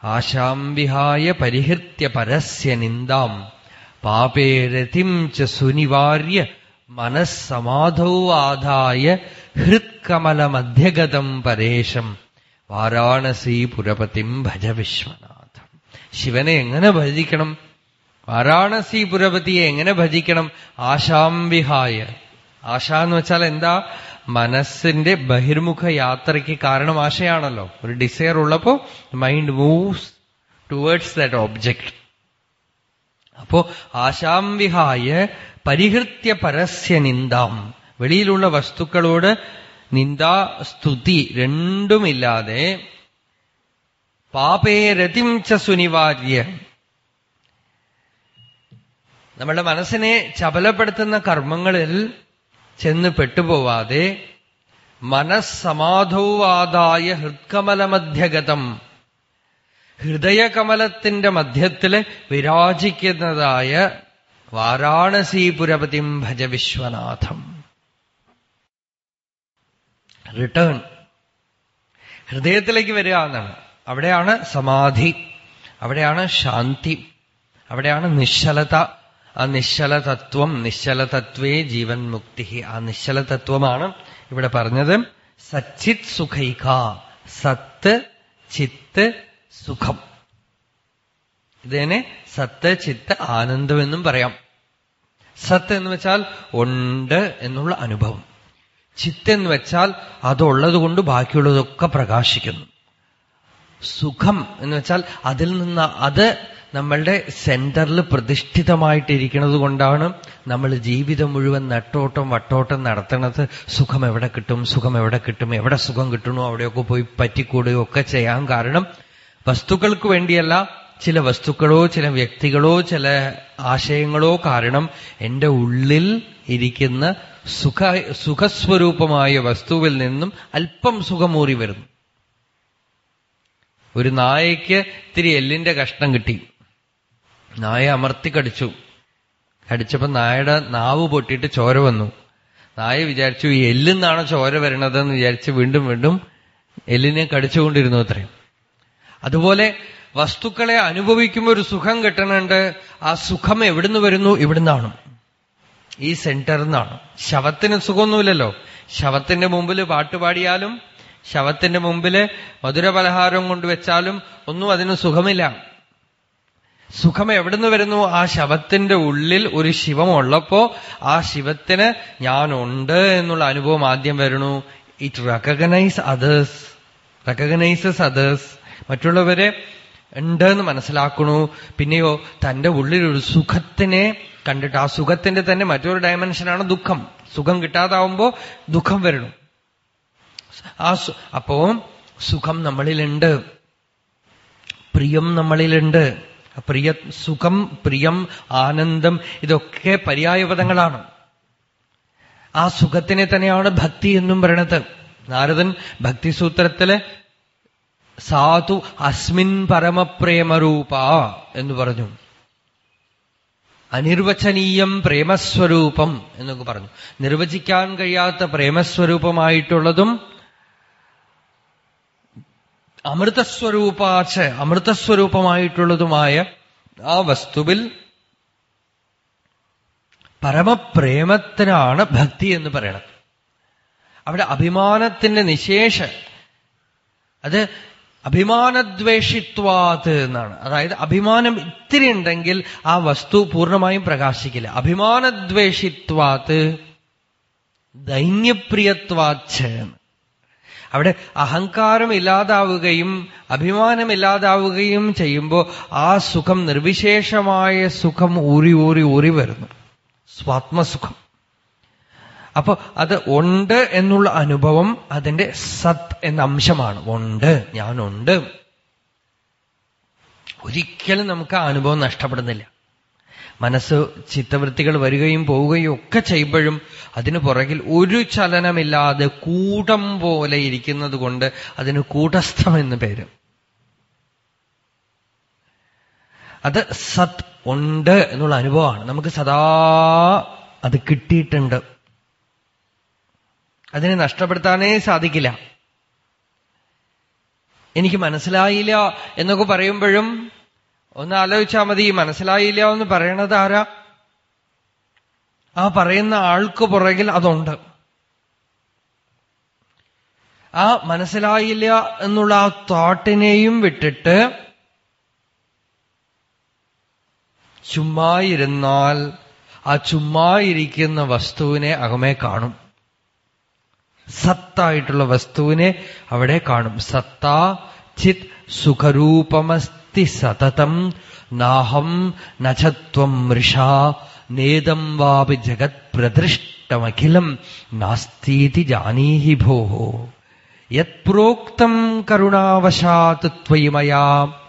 ആശാം വിഹായ പരിഹൃത്യ പരസ്യ നിന്ദാം പാപേ രതിം ച സുനിവാര്യ മനസ്സമാധൗ ആദായ ഹൃത്കമലമധ്യഗതം പരേശം വാരാണസി പുരപതിം ഭജ വിശ്വനാഥം ശിവനെ എങ്ങനെ ഭജിക്കണം വാരാണസി പുരപതിയെ എങ്ങനെ ഭജിക്കണം ആശാം വിഹായ ആശ എന്ന് വെച്ചാൽ എന്താ മനസ്സിന്റെ ബഹിർമുഖ യാത്രയ്ക്ക് കാരണം ആശയാണല്ലോ ഒരു ഡിസയർ ഉള്ളപ്പോ mind moves towards that object അപ്പോ ആശാം വിഹായ പരിഹൃത്യ പരസ്യ നിന്ദാം വെളിയിലുള്ള വസ്തുക്കളോട് നിന്ദാ സ്തുതി രണ്ടുമില്ലാതെ പാപേ രതിം ച സുനിവാര്യ നമ്മുടെ മനസ്സിനെ ചപലപ്പെടുത്തുന്ന കർമ്മങ്ങളിൽ ചെന്ന് പെട്ടുപോവാതെ മനസ്സമാധൗവാദായ ഹൃത്കമലമധ്യഗതം ഹൃദയകമലത്തിന്റെ മധ്യത്തില് വിരാജിക്കുന്നതായ വാരാണസീപുരപതിം ഭജ വിശ്വനാഥം റിട്ടേൺ ഹൃദയത്തിലേക്ക് വരിക എന്നാണ് അവിടെയാണ് സമാധി അവിടെയാണ് ശാന്തി അവിടെയാണ് നിശ്ചലത ആ നിശ്ചലതത്വം നിശ്ചലതത്വേ ജീവൻ മുക്തി ആ നിശ്ചലതത്വമാണ് ഇവിടെ പറഞ്ഞത് സച്ചിത് സുഖൈക സത്ത് ചിത്ത് സുഖം ഇതിനെ സത്ത് ചിത്ത് ആനന്ദം എന്നും പറയാം സത്ത് എന്ന് വെച്ചാൽ ഉണ്ട് എന്നുള്ള അനുഭവം ചിത്ത് എന്ന് വെച്ചാൽ അതുള്ളത് കൊണ്ട് ബാക്കിയുള്ളതൊക്കെ പ്രകാശിക്കുന്നു സുഖം എന്ന് വെച്ചാൽ അതിൽ നിന്ന് അത് നമ്മളുടെ സെന്ററിൽ പ്രതിഷ്ഠിതമായിട്ടിരിക്കുന്നത് കൊണ്ടാണ് നമ്മൾ ജീവിതം മുഴുവൻ നട്ടോട്ടം വട്ടോട്ടം നടത്തണത് സുഖം എവിടെ കിട്ടും സുഖം എവിടെ കിട്ടും എവിടെ സുഖം കിട്ടണോ അവിടെയൊക്കെ പോയി പറ്റിക്കൂടുകയോ ഒക്കെ ചെയ്യാൻ കാരണം വസ്തുക്കൾക്ക് വേണ്ടിയല്ല ചില വസ്തുക്കളോ ചില വ്യക്തികളോ ചില ആശയങ്ങളോ കാരണം എന്റെ ഉള്ളിൽ ഇരിക്കുന്ന സുഖ സുഖസ്വരൂപമായ വസ്തുവിൽ നിന്നും അല്പം സുഖമൂറി വരുന്നു ഒരു നായയ്ക്ക് ഇത്തിരി എല്ലിന്റെ കഷ്ണം കിട്ടി നായ അമർത്തി കടിച്ചു കടിച്ചപ്പോ നായയുടെ നാവ് പൊട്ടിയിട്ട് ചോര വന്നു നായ വിചാരിച്ചു ഈ എല്ലിന്നാണ് ചോര വരണതെന്ന് വിചാരിച്ച് വീണ്ടും വീണ്ടും എല്ലിനെ കടിച്ചുകൊണ്ടിരുന്നു അത്രയും അതുപോലെ വസ്തുക്കളെ അനുഭവിക്കുമ്പോൾ ഒരു സുഖം കിട്ടണുണ്ട് ആ സുഖം എവിടുന്ന് വരുന്നു ഇവിടുന്നാണ് ഈ സെന്ററിൽ നിന്നാണ് ശവത്തിന് സുഖമൊന്നുമില്ലല്ലോ ശവത്തിന്റെ മുമ്പിൽ പാട്ടുപാടിയാലും ശവത്തിന്റെ മുമ്പില് മധുരപലഹാരം കൊണ്ടുവച്ചാലും ഒന്നും അതിന് സുഖമില്ല സുഖം എവിടുന്ന് വരുന്നു ആ ശവത്തിന്റെ ഉള്ളിൽ ഒരു ശിവമുള്ളപ്പോ ആ ശിവത്തിന് ഞാനുണ്ട് എന്നുള്ള അനുഭവം ആദ്യം വരണു it recognise others recognises others മറ്റുള്ളവരെ ഉണ്ട് എന്ന് മനസ്സിലാക്കണു പിന്നെയോ തന്റെ ഉള്ളിൽ ഒരു സുഖത്തിനെ കണ്ടിട്ട് ആ സുഖത്തിന്റെ തന്നെ മറ്റൊരു ഡയമെൻഷനാണ് ദുഃഖം സുഖം കിട്ടാതാവുമ്പോ ദുഃഖം വരണു ആ അപ്പോ സുഖം നമ്മളിലുണ്ട് പ്രിയം നമ്മളിലുണ്ട് പ്രിയ സുഖം പ്രിയം ആനന്ദം ഇതൊക്കെ പര്യായപദങ്ങളാണ് ആ സുഖത്തിനെ തന്നെയാണ് ഭക്തി എന്നും പറയണത് നാരദൻ ഭക്തിസൂത്രത്തില് സാധു അസ്മിൻ പരമപ്രേമരൂപ എന്ന് പറഞ്ഞു അനിർവചനീയം പ്രേമസ്വരൂപം എന്നൊക്കെ പറഞ്ഞു നിർവചിക്കാൻ കഴിയാത്ത പ്രേമസ്വരൂപമായിട്ടുള്ളതും അമൃതസ്വരൂപാച്ച് അമൃതസ്വരൂപമായിട്ടുള്ളതുമായ ആ വസ്തുവിൽ പരമപ്രേമത്തിനാണ് ഭക്തി എന്ന് പറയണത് അവിടെ അഭിമാനത്തിന്റെ നിശേഷ അത് അഭിമാനദ്വേഷിത്വാത് എന്നാണ് അതായത് അഭിമാനം ഇത്തിരി ഉണ്ടെങ്കിൽ ആ വസ്തു പൂർണ്ണമായും പ്രകാശിക്കില്ല അഭിമാനദ്വേഷിത്വാത് ദൈന്യപ്രിയത്വാച്ച് അവിടെ അഹങ്കാരം ഇല്ലാതാവുകയും അഭിമാനമില്ലാതാവുകയും ചെയ്യുമ്പോൾ ആ സുഖം നിർവിശേഷമായ സുഖം ഊറി ഊറി ഊറി വരുന്നു സ്വാത്മസുഖം അപ്പൊ അത് ഉണ്ട് എന്നുള്ള അനുഭവം അതിന്റെ സത് എന്ന അംശമാണ് ഉണ്ട് ഞാനുണ്ട് ഒരിക്കലും നമുക്ക് ആ അനുഭവം നഷ്ടപ്പെടുന്നില്ല മനസ്സ് ചിത്തവൃത്തികൾ വരികയും പോവുകയും ഒക്കെ ചെയ്യുമ്പോഴും അതിനു പുറകിൽ ഒരു ചലനമില്ലാതെ കൂട്ടം പോലെ ഇരിക്കുന്നത് കൊണ്ട് അതിന് കൂട്ടസ്ഥം എന്ന് പേര് അത് സത് ഉണ്ട് എന്നുള്ള അനുഭവമാണ് നമുക്ക് സദാ അത് കിട്ടിയിട്ടുണ്ട് അതിനെ നഷ്ടപ്പെടുത്താനേ സാധിക്കില്ല എനിക്ക് മനസ്സിലായില്ല എന്നൊക്കെ പറയുമ്പോഴും ഒന്ന് ആലോചിച്ചാൽ മതി മനസ്സിലായില്ല എന്ന് പറയണത് ആരാ ആ പറയുന്ന ആൾക്ക് പുറകിൽ അതുണ്ട് ആ മനസ്സിലായില്ല എന്നുള്ള ആ തോട്ടിനെയും വിട്ടിട്ട് ചുമ്മായിരുന്നാൽ ആ ചുമ്മായിരിക്കുന്ന വസ്തുവിനെ അകമേ കാണും സത്തായിട്ടുള്ള വസ്തുവിനെ അവിടെ കാണും സത്താ ചിത് സുഖരൂപമസ്തി സതതം നാഹം നചത്വം മൃഷാ നേദം വാപി ജഗത് പ്രദൃഷ്ടമഖിലം നാസ്തീതി ജാനീഹി ഭോः യത്പ്രോക്തം കരുണാവശാത് ത്വയി മയാ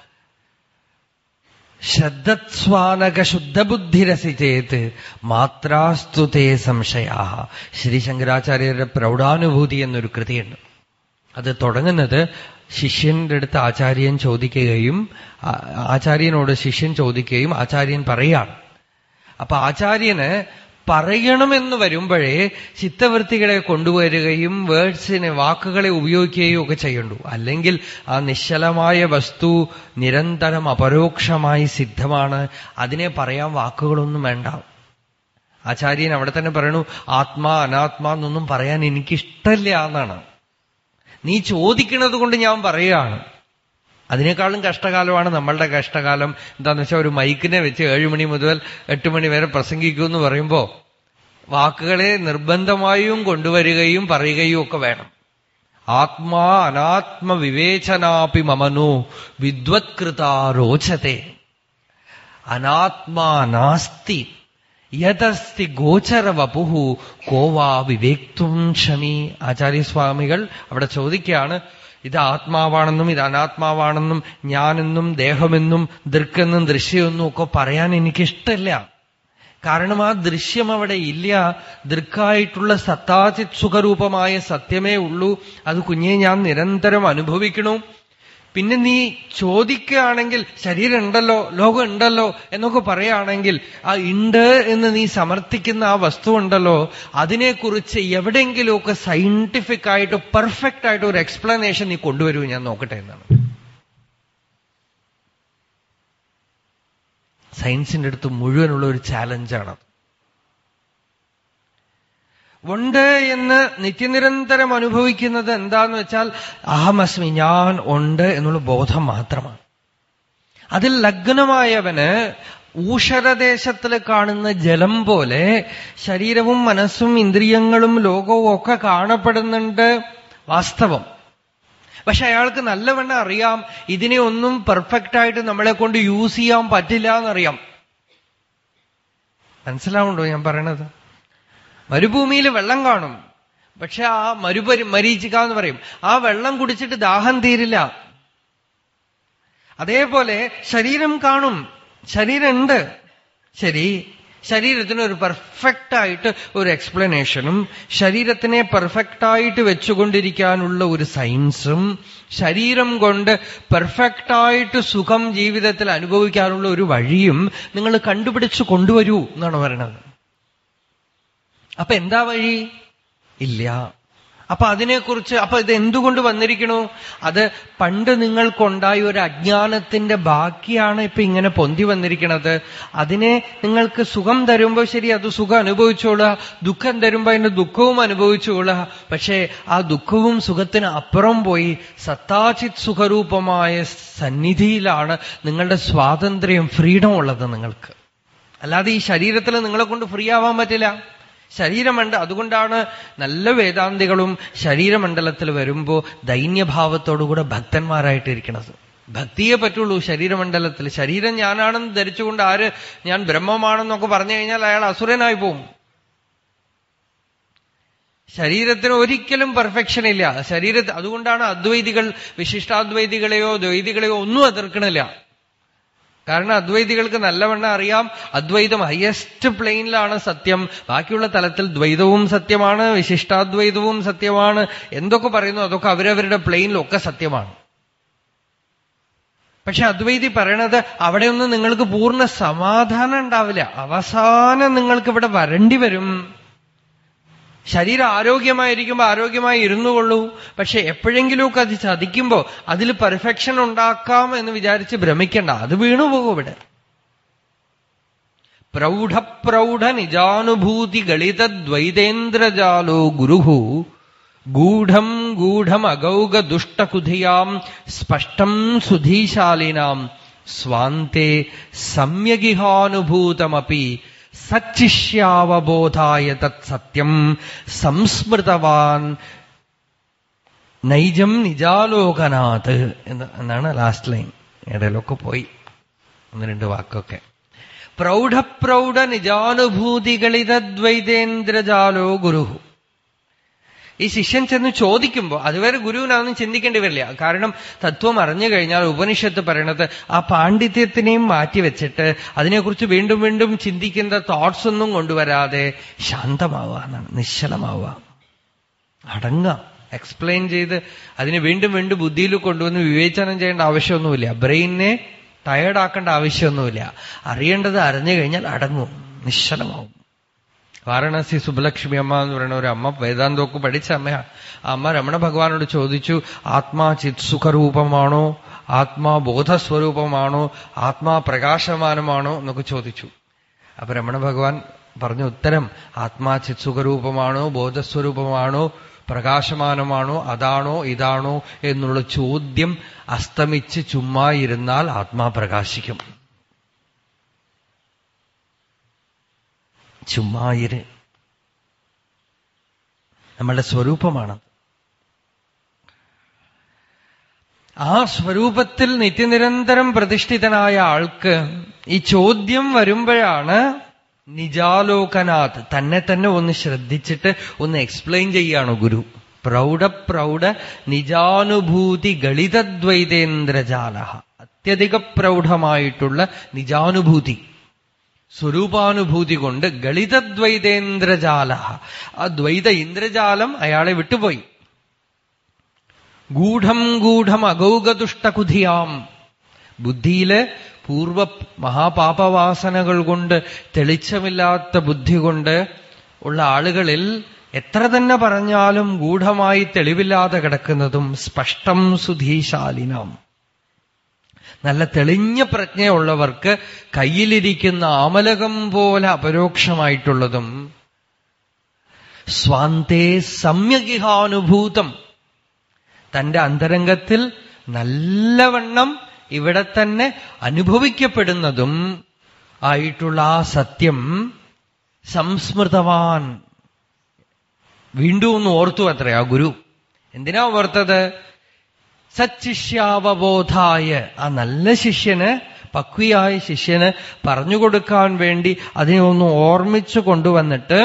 ശ്രദ്ധസ്വാനകശുദ്ധബുദ്ധിരസി ചേത് മാത്രാസ്തു തേ സംശയാ ശ്രീ ശങ്കരാചാര്യരുടെ പ്രൗഢാനുഭൂതി എന്നൊരു കൃതിയുണ്ട് അത് തുടങ്ങുന്നത് ശിഷ്യന്റെ അടുത്ത് ആചാര്യൻ ചോദിക്കുകയും ആ- ആചാര്യനോട് ശിഷ്യൻ ചോദിക്കുകയും ആചാര്യൻ പറയാണ് അപ്പൊ ആചാര്യന് പറയണമെന്ന് വരുമ്പോഴേ ചിത്തവൃത്തികളെ കൊണ്ടുവരികയും വേർഡ്സിനെ വാക്കുകളെ ഉപയോഗിക്കുകയും ഒക്കെ ചെയ്യണ്ടു അല്ലെങ്കിൽ ആ നിശ്ചലമായ വസ്തു നിരന്തരം അപരോക്ഷമായി സിദ്ധമാണ് അതിനെ പറയാൻ വാക്കുകളൊന്നും വേണ്ട ആചാര്യൻ അവിടെ തന്നെ പറയണു ആത്മാ അനാത്മാ എന്നൊന്നും പറയാൻ എനിക്കിഷ്ടമില്ല എന്നാണ് നീ ചോദിക്കുന്നത് കൊണ്ട് ഞാൻ പറയുകയാണ് അതിനേക്കാളും കഷ്ടകാലമാണ് നമ്മളുടെ കഷ്ടകാലം എന്താന്ന് വെച്ചാൽ ഒരു മൈക്കിനെ വെച്ച് ഏഴു മണി മുതൽ എട്ട് മണി വരെ പ്രസംഗിക്കൂ എന്ന് പറയുമ്പോ വാക്കുകളെ നിർബന്ധമായും കൊണ്ടുവരികയും പറയുകയും ഒക്കെ വേണം ആത്മാ അനാത്മ വിവേചനാപി മമനു വിദ്വത്കൃത രോചത്തെ അനാത്മാ നാസ്തി യതസ്തി ഗോചര വപുഹു കോവാ വിവേക്തും ക്ഷമി ആചാര്യസ്വാമികൾ അവിടെ ചോദിക്കുകയാണ് ഇത് ആത്മാവാണെന്നും ഇത് അനാത്മാവാണെന്നും ഞാനെന്നും ദേഹമെന്നും ദൃക്കെന്നും ദൃശ്യമെന്നും ഒക്കെ പറയാൻ എനിക്കിഷ്ടമില്ല കാരണം ആ ദൃശ്യം അവിടെ ഇല്ല ദൃക്കായിട്ടുള്ള സത്താചിത് സുഖരൂപമായ സത്യമേ ഉള്ളൂ അത് കുഞ്ഞെ ഞാൻ നിരന്തരം അനുഭവിക്കണു പിന്നെ നീ ചോദിക്കുകയാണെങ്കിൽ ശരീരം ഉണ്ടല്ലോ ലോകം ഉണ്ടല്ലോ എന്നൊക്കെ പറയുകയാണെങ്കിൽ ആ ഉണ്ട് എന്ന് നീ സമർത്ഥിക്കുന്ന ആ വസ്തു ഉണ്ടല്ലോ അതിനെക്കുറിച്ച് എവിടെയെങ്കിലുമൊക്കെ സയന്റിഫിക് ആയിട്ട് പെർഫെക്റ്റ് ആയിട്ട് ഒരു എക്സ്പ്ലനേഷൻ നീ കൊണ്ടുവരൂ ഞാൻ നോക്കട്ടെ എന്നാണ് സയൻസിന്റെ അടുത്ത് മുഴുവനുള്ള ഒരു ചാലഞ്ചാണ് ഉണ്ട് എന്ന് നിത്യനിരന്തരം അനുഭവിക്കുന്നത് എന്താന്ന് വെച്ചാൽ അഹമസ്മി ഞാൻ ഉണ്ട് എന്നുള്ള ബോധം മാത്രമാണ് അതിൽ ലഗ്നമായവന് ഊഷരദേശത്തിൽ കാണുന്ന ജലം പോലെ ശരീരവും മനസ്സും ഇന്ദ്രിയങ്ങളും ലോകവും ഒക്കെ കാണപ്പെടുന്നുണ്ട് വാസ്തവം പക്ഷെ അയാൾക്ക് നല്ലവണ്ണം അറിയാം ഇതിനെ ഒന്നും പെർഫെക്റ്റ് ആയിട്ട് നമ്മളെ കൊണ്ട് യൂസ് ചെയ്യാൻ പറ്റില്ല എന്നറിയാം മനസ്സിലാവുണ്ടോ ഞാൻ പറയണത് മരുഭൂമിയിൽ വെള്ളം കാണും പക്ഷെ ആ മരുപരി മരീചിക എന്ന് പറയും ആ വെള്ളം കുടിച്ചിട്ട് ദാഹം തീരില്ല അതേപോലെ ശരീരം കാണും ശരീരമുണ്ട് ശരി ശരീരത്തിന് ഒരു പെർഫെക്റ്റ് ആയിട്ട് ഒരു എക്സ്പ്ലനേഷനും ശരീരത്തിനെ പെർഫെക്റ്റ് ആയിട്ട് വെച്ചുകൊണ്ടിരിക്കാനുള്ള ഒരു സയൻസും ശരീരം കൊണ്ട് പെർഫെക്റ്റ് ആയിട്ട് സുഖം ജീവിതത്തിൽ അനുഭവിക്കാനുള്ള ഒരു വഴിയും നിങ്ങൾ കണ്ടുപിടിച്ച് കൊണ്ടുവരൂ എന്നാണ് പറയണത് അപ്പൊ എന്താ വഴി ഇല്ല അപ്പൊ അതിനെക്കുറിച്ച് അപ്പൊ ഇത് എന്തുകൊണ്ട് വന്നിരിക്കണു അത് പണ്ട് നിങ്ങൾക്കുണ്ടായ ഒരു അജ്ഞാനത്തിന്റെ ബാക്കിയാണ് ഇപ്പൊ ഇങ്ങനെ പൊന്തി വന്നിരിക്കണത് അതിനെ നിങ്ങൾക്ക് സുഖം തരുമ്പോ ശരി അത് സുഖം അനുഭവിച്ചോളുക ദുഃഖം തരുമ്പോ അതിന്റെ ദുഃഖവും അനുഭവിച്ചോളുക പക്ഷേ ആ ദുഃഖവും സുഖത്തിന് അപ്പുറം പോയി സത്താചിത് സുഖരൂപമായ സന്നിധിയിലാണ് നിങ്ങളുടെ സ്വാതന്ത്ര്യം ഫ്രീഡം ഉള്ളത് നിങ്ങൾക്ക് അല്ലാതെ ഈ ശരീരത്തിൽ നിങ്ങളെ കൊണ്ട് ഫ്രീ ആവാൻ പറ്റില്ല ശരീരമുണ്ട് അതുകൊണ്ടാണ് നല്ല വേദാന്തികളും ശരീരമണ്ഡലത്തിൽ വരുമ്പോ ദൈന്യഭാവത്തോടുകൂടെ ഭക്തന്മാരായിട്ടിരിക്കുന്നത് ഭക്തിയെ പറ്റുള്ളൂ ശരീരമണ്ഡലത്തിൽ ശരീരം ഞാനാണെന്ന് ധരിച്ചുകൊണ്ട് ആര് ഞാൻ ബ്രഹ്മമാണെന്നൊക്കെ പറഞ്ഞു കഴിഞ്ഞാൽ അയാൾ അസുരനായി പോവും ശരീരത്തിന് ഒരിക്കലും പെർഫെക്ഷൻ ഇല്ല ശരീരത്തെ അതുകൊണ്ടാണ് അദ്വൈതികൾ വിശിഷ്ടാദ്വൈതികളെയോ ദ്വൈതികളെയോ ഒന്നും എതിർക്കണില്ല കാരണം അദ്വൈതികൾക്ക് നല്ലവണ്ണം അറിയാം അദ്വൈതം ഹയസ്റ്റ് പ്ലെയിനിലാണ് സത്യം ബാക്കിയുള്ള തലത്തിൽ ദ്വൈതവും സത്യമാണ് വിശിഷ്ടാദ്വൈതവും സത്യമാണ് എന്തൊക്കെ പറയുന്നു അതൊക്കെ അവരവരുടെ പ്ലെയിനിലൊക്കെ സത്യമാണ് പക്ഷെ അദ്വൈതി പറയണത് അവിടെയൊന്നും നിങ്ങൾക്ക് പൂർണ്ണ സമാധാനം ഉണ്ടാവില്ല അവസാനം നിങ്ങൾക്ക് ഇവിടെ വരേണ്ടി വരും ശരീരം ആരോഗ്യമായിരിക്കുമ്പോൾ ആരോഗ്യമായി ഇരുന്നുകൊള്ളൂ പക്ഷെ എപ്പോഴെങ്കിലുമൊക്കെ അത് ചതിക്കുമ്പോ അതിൽ പെർഫെക്ഷൻ ഉണ്ടാക്കാം എന്ന് വിചാരിച്ച് ഭ്രമിക്കണ്ട അത് വീണുപോകും ഇവിടെ പ്രൗഢപ്രൗഢ നിജാനുഭൂതി ഗളിതദ്വൈതേന്ദ്രജാലോ ഗുരുഹു ഗൂഢം ഗൂഢം അഗൗഗ ദുഷ്ടകുധിയാം സ്പഷ്ടം സുധീശാലിനാം സ്വാന്തേ സമ്യഗിഹാനുഭൂതമപി സച്ചിഷ്യാവബോധായ തത് സത്യം സംസ്മൃതവാൻ നൈജം നിജാലോകനാഥ് എന്നാണ് ലാസ്റ്റ് ലൈൻ ഇടയിലൊക്കെ പോയി ഒന്ന് രണ്ട് വാക്കൊക്കെ പ്രൗഢപ്രൗഢ നിജാനുഭൂതികളിതദ്വൈതേന്ദ്രജാലോ ഗുരുഹു ഈ ശിഷ്യൻ ചെന്ന് ചോദിക്കുമ്പോൾ അതുവരെ ഗുരുവിനാണെന്ന് ചിന്തിക്കേണ്ടി വരില്ല കാരണം തത്വം അറിഞ്ഞു കഴിഞ്ഞാൽ ഉപനിഷത്ത് പറയണത് ആ പാണ്ഡിത്യത്തിനെയും മാറ്റിവെച്ചിട്ട് അതിനെക്കുറിച്ച് വീണ്ടും വീണ്ടും ചിന്തിക്കുന്ന തോട്ട്സ് ഒന്നും കൊണ്ടുവരാതെ ശാന്തമാവുക എന്നാണ് നിശ്ചലമാവുക അടങ്ങുക എക്സ്പ്ലെയിൻ ചെയ്ത് അതിനെ വീണ്ടും വീണ്ടും ബുദ്ധിയിൽ കൊണ്ടുവന്ന് വിവേചനം ചെയ്യേണ്ട ആവശ്യമൊന്നുമില്ല ബ്രെയിനിനെ ടയേർഡാക്കേണ്ട ആവശ്യമൊന്നുമില്ല അറിയേണ്ടത് അറിഞ്ഞു കഴിഞ്ഞാൽ അടങ്ങും നിശ്ചലമാവും വാരണാസി സുബലക്ഷ്മി അമ്മ എന്ന് പറയുന്ന ഒരു അമ്മ വേദാന്തമൊക്കെ പഠിച്ച അമ്മയാണ് ആ അമ്മ രമണ ഭഗവാനോട് ചോദിച്ചു ആത്മാ ചിത് സുഖരൂപമാണോ ആത്മാ ബോധസ്വരൂപമാണോ ആത്മാ പ്രകാശമാനമാണോ എന്നൊക്കെ ചോദിച്ചു അപ്പൊ രമണ ഭഗവാൻ പറഞ്ഞ ഉത്തരം ആത്മാ ചിത് സുഖരൂപമാണോ ബോധസ്വരൂപമാണോ പ്രകാശമാനമാണോ അതാണോ ഇതാണോ എന്നുള്ള ചോദ്യം അസ്തമിച്ച് ചുമ്മാ ഇരുന്നാൽ ആത്മാ പ്രകാശിക്കും ചുമ്മായിര് നമ്മളുടെ സ്വരൂപമാണ് ആ സ്വരൂപത്തിൽ നിത്യനിരന്തരം പ്രതിഷ്ഠിതനായ ആൾക്ക് ഈ ചോദ്യം വരുമ്പോഴാണ് നിജാലോകനാഥ് തന്നെ തന്നെ ഒന്ന് ശ്രദ്ധിച്ചിട്ട് ഒന്ന് എക്സ്പ്ലെയിൻ ചെയ്യാണ് ഗുരു പ്രൗഢ പ്രൗഢ നിജാനുഭൂതി ഗളിതദ്വൈതേന്ദ്രജാല അത്യധിക പ്രൗഢമായിട്ടുള്ള നിജാനുഭൂതി സ്വരൂപാനുഭൂതി കൊണ്ട് ഗളിതദ്വൈതേന്ദ്രജാല ആ ദ്വൈത ഇന്ദ്രജാലം അയാളെ വിട്ടുപോയി ഗൂഢം ഗൂഢം അഗൗഗതുഷ്ടകുധിയാം ബുദ്ധിയില് പൂർവ മഹാപാപവാസനകൾ കൊണ്ട് തെളിച്ചമില്ലാത്ത ബുദ്ധി കൊണ്ട് ഉള്ള ആളുകളിൽ എത്ര തന്നെ പറഞ്ഞാലും ഗൂഢമായി തെളിവില്ലാതെ കിടക്കുന്നതും സ്പഷ്ടം സുധീശാലിനാം നല്ല തെളിഞ്ഞ പ്രജ്ഞയുള്ളവർക്ക് കയ്യിലിരിക്കുന്ന ആമലകം പോലെ അപരോക്ഷമായിട്ടുള്ളതും സ്വാന്തേ സമ്യഗിഹാനുഭൂതം തന്റെ അന്തരംഗത്തിൽ നല്ലവണ്ണം ഇവിടെ തന്നെ അനുഭവിക്കപ്പെടുന്നതും ആയിട്ടുള്ള ആ സത്യം സംസ്മൃതവാൻ വീണ്ടും ഒന്ന് ഓർത്തു അത്രേ ആ ഗുരു എന്തിനാ ഓർത്തത് സച്ചിഷ്യാവബോധായ ആ നല്ല ശിഷ്യന് പക്വിയായ ശിഷ്യന് പറഞ്ഞുകൊടുക്കാൻ വേണ്ടി അതിനെ ഒന്ന് ഓർമ്മിച്ചു കൊണ്ടുവന്നിട്ട്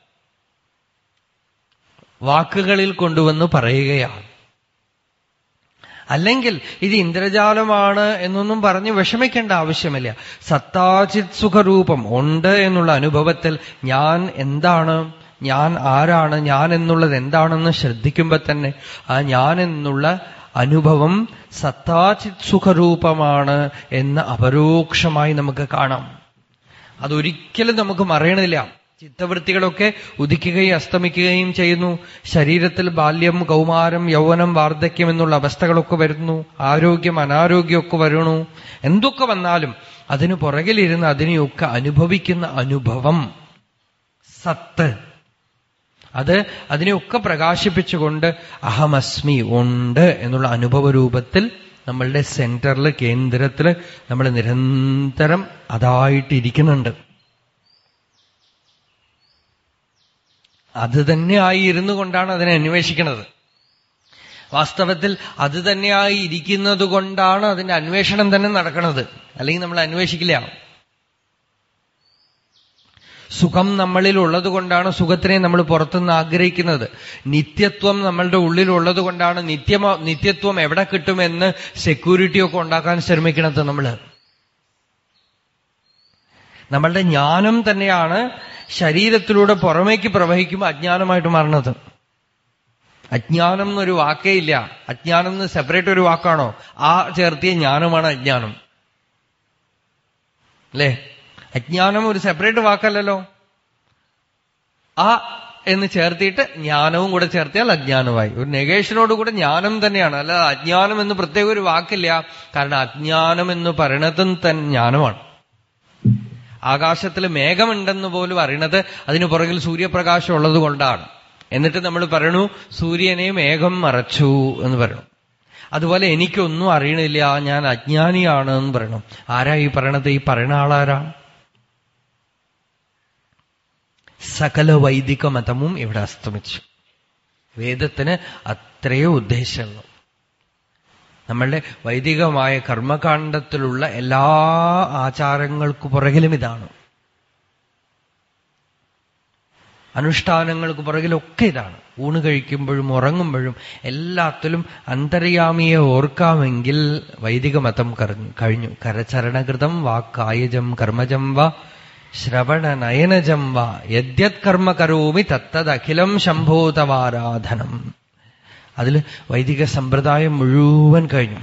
വാക്കുകളിൽ കൊണ്ടുവന്ന് പറയുകയാണ് അല്ലെങ്കിൽ ഇത് ഇന്ദ്രജാലമാണ് എന്നൊന്നും പറഞ്ഞ് വിഷമിക്കേണ്ട ആവശ്യമില്ല സത്താചിത് സുഖരൂപം ഉണ്ട് എന്നുള്ള അനുഭവത്തിൽ ഞാൻ എന്താണ് ഞാൻ ആരാണ് ഞാൻ എന്നുള്ളത് എന്താണെന്ന് ശ്രദ്ധിക്കുമ്പോൾ തന്നെ ആ ഞാൻ എന്നുള്ള അനുഭവം സത്താചിത് സുഖരൂപമാണ് എന്ന് അപരോക്ഷമായി നമുക്ക് കാണാം അതൊരിക്കലും നമുക്ക് മറയണില്ല ചിത്തവൃത്തികളൊക്കെ ഉദിക്കുകയും അസ്തമിക്കുകയും ചെയ്യുന്നു ശരീരത്തിൽ ബാല്യം കൗമാരം യൗവനം വാർദ്ധക്യം എന്നുള്ള അവസ്ഥകളൊക്കെ വരുന്നു ആരോഗ്യം അനാരോഗ്യമൊക്കെ വരണു എന്തൊക്കെ വന്നാലും അതിനു പുറകിലിരുന്ന് അതിനെയൊക്കെ അനുഭവിക്കുന്ന അനുഭവം സത്ത് അത് അതിനെയൊക്കെ പ്രകാശിപ്പിച്ചുകൊണ്ട് അഹമസ്മി ഉണ്ട് എന്നുള്ള അനുഭവ രൂപത്തിൽ നമ്മളുടെ സെന്ററിൽ കേന്ദ്രത്തിൽ നമ്മൾ നിരന്തരം അതായിട്ടിരിക്കുന്നുണ്ട് അത് തന്നെയായി ഇരുന്നു കൊണ്ടാണ് അതിനെ അന്വേഷിക്കുന്നത് വാസ്തവത്തിൽ അത് തന്നെയായി ഇരിക്കുന്നത് കൊണ്ടാണ് അതിന്റെ അന്വേഷണം തന്നെ നടക്കുന്നത് അല്ലെങ്കിൽ നമ്മൾ അന്വേഷിക്കില്ല സുഖം നമ്മളിൽ ഉള്ളത് കൊണ്ടാണ് സുഖത്തിനെ നമ്മൾ പുറത്തുനിന്ന് ആഗ്രഹിക്കുന്നത് നിത്യത്വം നമ്മളുടെ ഉള്ളിൽ ഉള്ളത് കൊണ്ടാണ് നിത്യമ നിത്യത്വം എവിടെ കിട്ടുമെന്ന് സെക്യൂരിറ്റി ഒക്കെ ഉണ്ടാക്കാൻ ശ്രമിക്കണത് നമ്മള് നമ്മളുടെ ജ്ഞാനം തന്നെയാണ് ശരീരത്തിലൂടെ പുറമേക്ക് പ്രവഹിക്കുമ്പോൾ അജ്ഞാനമായിട്ട് മാറണത് അജ്ഞാനം എന്നൊരു വാക്കേ ഇല്ല അജ്ഞാനം എന്ന് സെപ്പറേറ്റ് ഒരു വാക്കാണോ ആ ചേർത്തിയ ജ്ഞാനമാണ് അജ്ഞാനം അല്ലേ അജ്ഞാനം ഒരു സെപ്പറേറ്റ് വാക്കല്ലല്ലോ ആ എന്ന് ചേർത്തിയിട്ട് ജ്ഞാനവും കൂടെ ചേർത്തിയാൽ അജ്ഞാനമായി ഒരു നെഗേഷനോട് കൂടെ ജ്ഞാനം തന്നെയാണ് അല്ല അജ്ഞാനം എന്ന് പ്രത്യേക ഒരു വാക്കില്ല കാരണം അജ്ഞാനം എന്ന് പറയണതും തന്നെ ജ്ഞാനമാണ് ആകാശത്തിൽ മേഘമുണ്ടെന്ന് പോലും അറിയണത് അതിന് പുറകിൽ സൂര്യപ്രകാശം ഉള്ളത് കൊണ്ടാണ് എന്നിട്ട് നമ്മൾ പറയണു സൂര്യനെ മേഘം മറച്ചു എന്ന് പറയണു അതുപോലെ എനിക്കൊന്നും അറിയണില്ല ഞാൻ അജ്ഞാനിയാണ് എന്ന് പറയണം ആരാ ഈ പറയണത് ഈ പറയണ ആളാരാ സകല വൈദിക മതവും ഇവിടെ അസ്തമിച്ചു വേദത്തിന് അത്രയോ ഉദ്ദേശമുള്ളൂ നമ്മളുടെ വൈദികമായ കർമ്മകാണ്ഡത്തിലുള്ള എല്ലാ ആചാരങ്ങൾക്കു പുറകിലും ഇതാണ് അനുഷ്ഠാനങ്ങൾക്ക് പുറകിലൊക്കെ ഇതാണ് ഊണ് കഴിക്കുമ്പോഴും ഉറങ്ങുമ്പോഴും എല്ലാത്തിലും അന്തര്യാമിയെ ഓർക്കാമെങ്കിൽ വൈദിക മതം കഴിഞ്ഞു കരചരണകൃതം വാ കായജം കർമ്മജം വാ ശ്രവണ നയനജം വാ യദ്യത് കർമ്മ കരോമി തത്തദഖിലം ശംഭോതവാരാധനം അതിൽ വൈദിക സമ്പ്രദായം മുഴുവൻ കഴിഞ്ഞു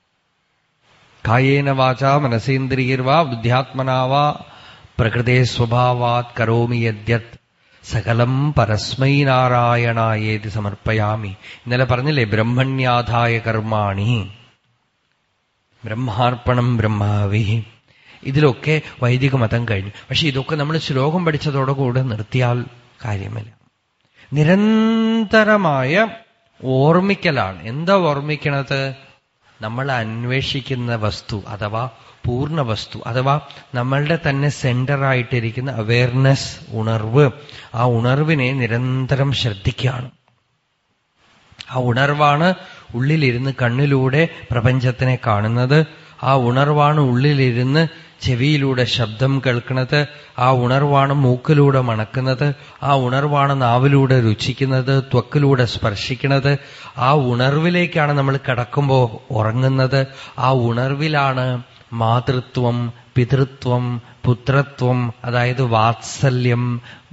കായേന വാച മനസേന്ദ്രിയർവാ ബുദ്ധ്യാത്മനാവാ പ്രകൃതേ സ്വഭാവാത് കരോമി യദ്യത് സകലം പരസ്മൈ നാരായണായേതി സമർപ്പയാമി ഇന്നലെ പറഞ്ഞില്ലേ ബ്രഹ്മണ്യാധായ കർമാണി ബ്രഹ്മാർപ്പണം ബ്രഹ്മാവി ഇതിലൊക്കെ വൈദിക മതം കഴിഞ്ഞു പക്ഷെ ഇതൊക്കെ നമ്മൾ ശ്ലോകം പഠിച്ചതോടുകൂടെ നിർത്തിയാൽ കാര്യമില്ല നിരന്തരമായ ഓർമ്മിക്കലാണ് എന്താ ഓർമ്മിക്കണത് നമ്മൾ അന്വേഷിക്കുന്ന വസ്തു അഥവാ പൂർണ്ണ വസ്തു അഥവാ നമ്മളുടെ തന്നെ സെന്ററായിട്ടിരിക്കുന്ന അവയർനെസ് ഉണർവ് ആ ഉണർവിനെ നിരന്തരം ശ്രദ്ധിക്കുകയാണ് ആ ഉണർവാണ് ഉള്ളിലിരുന്ന് കണ്ണിലൂടെ പ്രപഞ്ചത്തിനെ കാണുന്നത് ആ ഉണർവാണ് ഉള്ളിലിരുന്ന് ചെവിയിലൂടെ ശബ്ദം കേൾക്കുന്നത് ആ ഉണർവാണ് മൂക്കിലൂടെ മണക്കുന്നത് ആ ഉണർവാണ് നാവിലൂടെ രുചിക്കുന്നത് ത്വക്കിലൂടെ സ്പർശിക്കുന്നത് ആ ഉണർവിലേക്കാണ് നമ്മൾ കിടക്കുമ്പോൾ ഉറങ്ങുന്നത് ആ ഉണർവിലാണ് മാതൃത്വം പിതൃത്വം പുത്രത്വം അതായത് വാത്സല്യം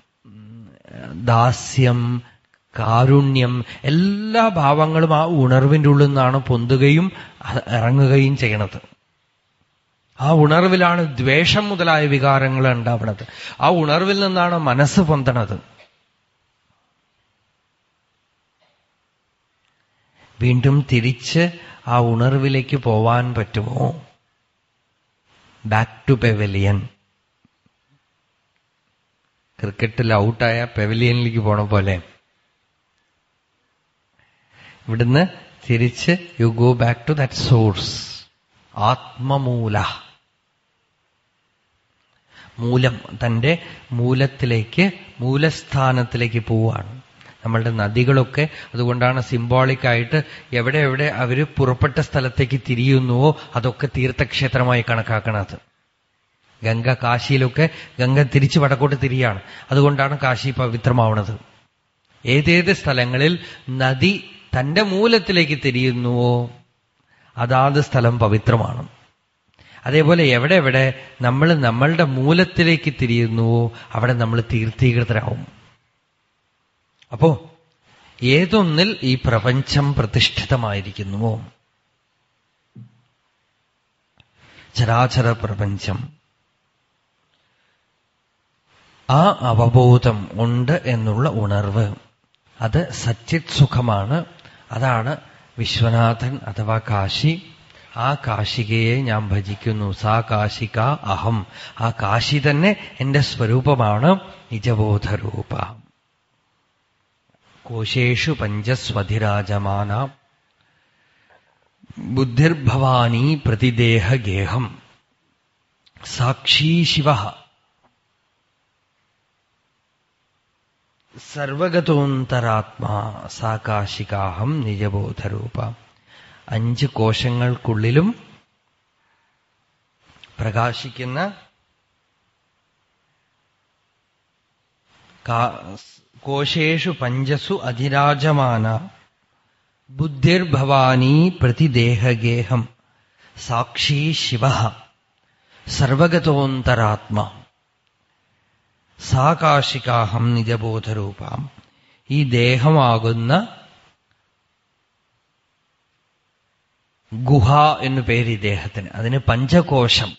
ദാസ്യം കാരുണ്യം എല്ലാ ഭാവങ്ങളും ആ ഉണർവിൻ്റെ ഉള്ളിൽ നിന്നാണ് പൊന്തുകയും ഇറങ്ങുകയും ചെയ്യണത് ആ ഉണർവിലാണ് ദ്വേഷം മുതലായ വികാരങ്ങൾ ഉണ്ടാവുന്നത് ആ ഉണർവിൽ നിന്നാണ് മനസ്സ് പൊന്തണത് വീണ്ടും തിരിച്ച് ആ ഉണർവിലേക്ക് പോവാൻ പറ്റുമോ ബാക്ക് ടു പെവലിയൻ ക്രിക്കറ്റിൽ ഔട്ടായ പെവലിയനിലേക്ക് പോണ പോലെ ഇവിടുന്ന് തിരിച്ച് you go back to that source ആത്മമൂല മൂലം തന്റെ മൂലത്തിലേക്ക് മൂലസ്ഥാനത്തിലേക്ക് പോവാണ് നമ്മളുടെ നദികളൊക്കെ അതുകൊണ്ടാണ് സിംബോളിക് ആയിട്ട് എവിടെ എവിടെ അവര് പുറപ്പെട്ട സ്ഥലത്തേക്ക് തിരിയുന്നുവോ അതൊക്കെ തീർത്ഥക്ഷേത്രമായി കണക്കാക്കണത് ഗംഗ കാശിയിലൊക്കെ ഗംഗ തിരിച്ച് വടക്കോട്ട് തിരിയാണ് അതുകൊണ്ടാണ് കാശി പവിത്രമാവണത് ഏതേത് സ്ഥലങ്ങളിൽ നദി തന്റെ മൂലത്തിലേക്ക് തിരിയുന്നുവോ അതാത് സ്ഥലം പവിത്രമാണ് അതേപോലെ എവിടെ എവിടെ നമ്മൾ നമ്മളുടെ മൂലത്തിലേക്ക് തിരിയുന്നുവോ അവിടെ നമ്മൾ തീർത്ഥീകൃതരാവും അപ്പോ ഏതൊന്നിൽ ഈ പ്രപഞ്ചം പ്രതിഷ്ഠിതമായിരിക്കുന്നുവോ ചരാചര പ്രപഞ്ചം ആ അവബോധം ഉണ്ട് എന്നുള്ള ഉണർവ് അത് സച്ചിത് സുഖമാണ് അതാണ് വിശ്വനാഥൻ അഥവാ കാശി ആ കാശികയെ ഞാൻ ഭജിക്കുന്നു സാ കാശിക അഹം ആ കാശി തന്നെ എന്റെ സ്വരൂപമാണ് നിജബോധരൂപ കോശേഷു പഞ്ചസ്വധിരാജമാന ബുദ്ധിർഭവാനി പ്രതിദേഹഗേഹം സാക്ഷീ ശിവ സർവഗതോന്തരാത്മാ സാകാശികാഹം നിജബോധരൂപ അഞ്ച് കോശങ്ങൾക്കുള്ളിലും പ്രകാശിക്കുന്ന കോശേഷു പഞ്ചസു അധിരാജമാന ബുദ്ധിർഭവാനി പ്രതിദേഹഗേഹം സാക്ഷി ശിവ സർവഗതോന്തരാത്മ സാകാശികാഹം നിജബോധരൂപാം ഈ ദേഹമാകുന്ന ഗുഹ എന്നു പേര് ഈ ദേഹത്തിന് അതിന് പഞ്ചകോശം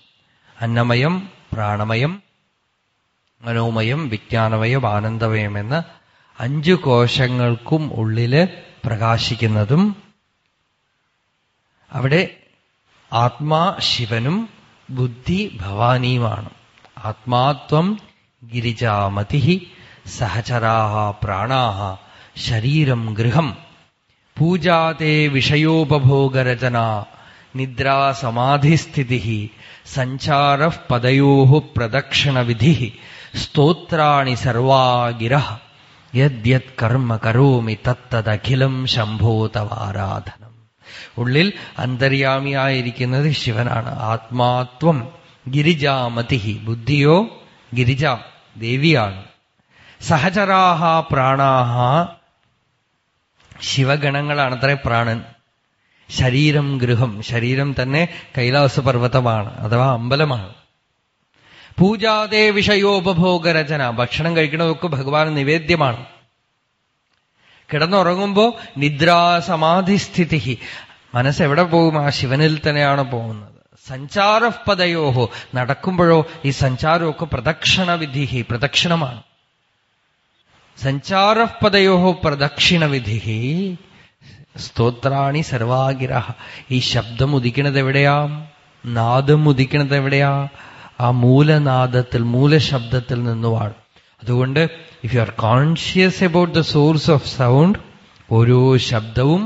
അന്നമയം പ്രാണമയം മനോമയം വിജ്ഞാനമയം ആനന്ദമയം എന്ന അഞ്ചു കോശങ്ങൾക്കും ഉള്ളില് പ്രകാശിക്കുന്നതും അവിടെ ആത്മാ ശിവനും ബുദ്ധി ഭവാനിയുമാണ് ആത്മാത്വം ഗിരിജാമതി സഹചരാഹ പ്രാണാഹ ശരീരം ഗൃഹം പൂജാതേ വിഷയോപഭോഗരചന നിദ്രാസമാധിസ്ഥിതി സഞ്ചാര പദയോ പ്രദക്ഷിണവിധി സ്തോത്രാണി സർവാ ഗിര യദ്യത് കർമ്മ കരോമി തത്തദഖിലം ശംഭോ തവാരാധനം ഉള്ളിൽ അന്തര്യാമിയായിരിക്കുന്നത് ശിവനാണ് ആത്മാത്വം ഗിരിജാമതി ബുദ്ധിയോ ഗിരിജ ദേവിയാണ് സഹചരാഹ പ്രാണാഹ ശിവഗണങ്ങളാണത്രേ പ്രാണൻ ശരീരം ഗൃഹം ശരീരം തന്നെ കൈലാസപർവ്വതമാണ് അഥവാ അമ്പലമാണ് പൂജാതേ വിഷയോപഭോഗരചന ഭക്ഷണം കഴിക്കണതൊക്കെ ഭഗവാൻ നിവേദ്യമാണ് കിടന്നുറങ്ങുമ്പോ നിദ്രാസമാധിസ്ഥിതി മനസ്സെവിടെ പോകും ആ ശിവനിൽ തന്നെയാണ് പോകുന്നത് സഞ്ചാരപദയോഹോ നടക്കുമ്പോഴോ ഈ സഞ്ചാരമൊക്കെ പ്രദക്ഷിണവിധി പ്രദക്ഷിണമാണ് സഞ്ചാരപദയോഹോ പ്രദക്ഷിണവിധി സ്തോത്രാണി സർവാഗിര ഈ ശബ്ദം ഉദിക്കണത് എവിടെയാ നാദം ഉദിക്കണത് എവിടെയാ ആ മൂലനാദത്തിൽ മൂലശബ്ദത്തിൽ നിന്നുമാണ് അതുകൊണ്ട് if you are conscious about the source of sound ഓരോ ശബ്ദവും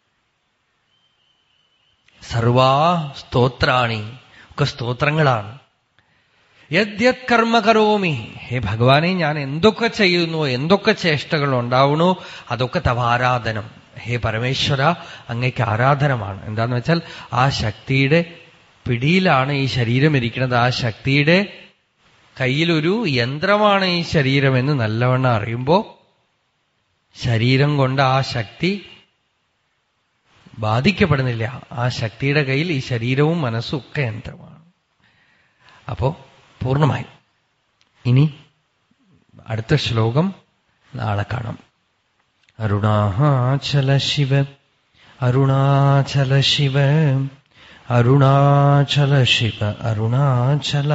സർവാ സ്തോത്രാണി ഒക്കെ സ്തോത്രങ്ങളാണ് യദ്യത് കർമ്മ കരോമി ഹേ ഭഗവാനെ ഞാൻ എന്തൊക്കെ ചെയ്യുന്നു എന്തൊക്കെ ചേഷ്ടകൾ ഉണ്ടാവണോ അതൊക്കെ തവാരാധനം ഹേ പരമേശ്വര അങ്ങയ്ക്ക് ആരാധനമാണ് എന്താന്ന് വെച്ചാൽ ആ ശക്തിയുടെ പിടിയിലാണ് ഈ ശരീരം ഇരിക്കുന്നത് ആ ശക്തിയുടെ കയ്യിലൊരു യന്ത്രമാണ് ഈ ശരീരമെന്ന് നല്ലവണ്ണം അറിയുമ്പോ ശരീരം കൊണ്ട് ആ ശക്തി ബാധിക്കപ്പെടുന്നില്ല ആ ശക്തിയുടെ കയ്യിൽ ഈ ശരീരവും മനസ്സും ഒക്കെ യന്ത്രമാണ് അപ്പോ പൂർണ്ണമായി ഇനി അടുത്ത ശ്ലോകം നാളെ കാണാം അരുണാചല ശിവ അരുണാചല ശിവ അരുണാചല ശിവ അരുണാചല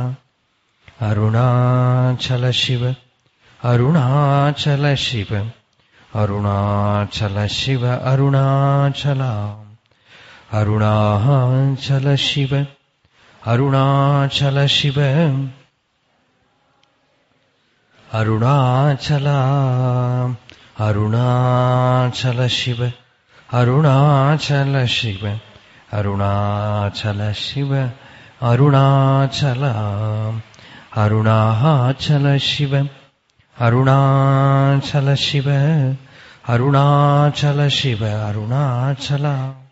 അരുണാചല ശിവ അരുണാചല ശിവ അരുണാചല ശിവ അരുണാചല അരുണാചല ശിവ അരുണാചല ശിവ അരുണാചല അരുണാചല ശിവ അരുണാചല ശിവ അരുണാചല ശിവ അരുണാചല അരുണാചല ശിവ അരുണാചല ശിവ അരുണാചല ശിവ അരുണാചല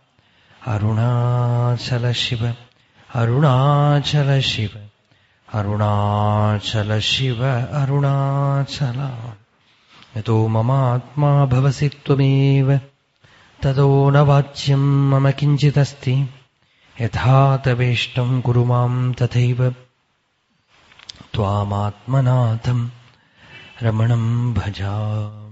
അരുണാചല ശിവ അരുണാചല ശിവ അരുണാചല ശിവ അരുണാചല യതോ മമാത്മാ ഭവസി ത്വമേവ തതോ ന വാച്യം മമ കിഞ്ചിദസ്തി യഥാ തവേഷ്ടം കുരു മാം തഥൈവ त्वामात्मनाथम् रमणम् भजा